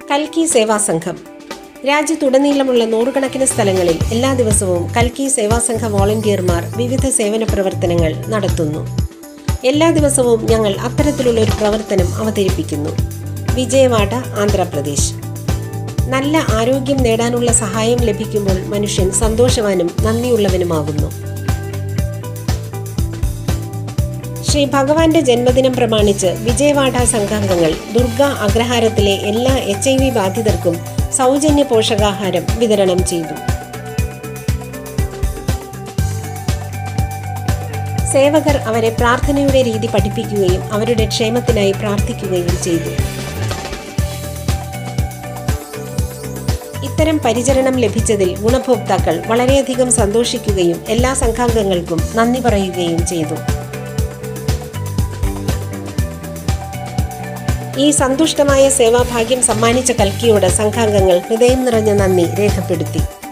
കൽക്കി സേവാ സംഘം രാജ്യത്തുടനീളമുള്ള നൂറുകണക്കിന് സ്ഥലങ്ങളിൽ എല്ലാ ദിവസവും കൽക്കി സേവാ സംഘ വോളണ്ടിയർമാർ വിവിധ സേവന പ്രവർത്തനങ്ങൾ നടത്തുന്നു എല്ലാ ദിവസവും ഞങ്ങൾ അത്തരത്തിലുള്ള ഒരു പ്രവർത്തനം അവതരിപ്പിക്കുന്നു വിജയവാഡ ആന്ധ്രാപ്രദേശ് നല്ല ആരോഗ്യം നേടാനുള്ള സഹായം ലഭിക്കുമ്പോൾ മനുഷ്യൻ സന്തോഷവാനും നന്ദിയുള്ളവനുമാകുന്നു ശ്രീ ഭഗവാന്റെ ജന്മദിനം പ്രമാണിച്ച് വിജയവാഡ സംഘാംഗങ്ങൾ ദുർഗ അഗ്രഹാരത്തിലെ എല്ലാ എച്ച് ഐ വി ബാധിതർക്കും സൗജന്യ പോഷകാഹാരം വിതരണം ചെയ്തു സേവകർ അവരെ പ്രാർത്ഥനയുടെ രീതി പഠിപ്പിക്കുകയും അവരുടെ ക്ഷേമത്തിനായി പ്രാർത്ഥിക്കുകയും ചെയ്തു ഇത്തരം പരിചരണം ലഭിച്ചതിൽ ഗുണഭോക്താക്കൾ വളരെയധികം സന്തോഷിക്കുകയും എല്ലാ സംഘാംഗങ്ങൾക്കും നന്ദി പറയുകയും ചെയ്തു ഈ സന്തുഷ്ടമായ സേവാഭാഗ്യം സമ്മാനിച്ച കൽക്കിയോട് സംഘാംഗങ്ങൾ ഹൃദയം നിറഞ്ഞ നന്ദി രേഖപ്പെടുത്തി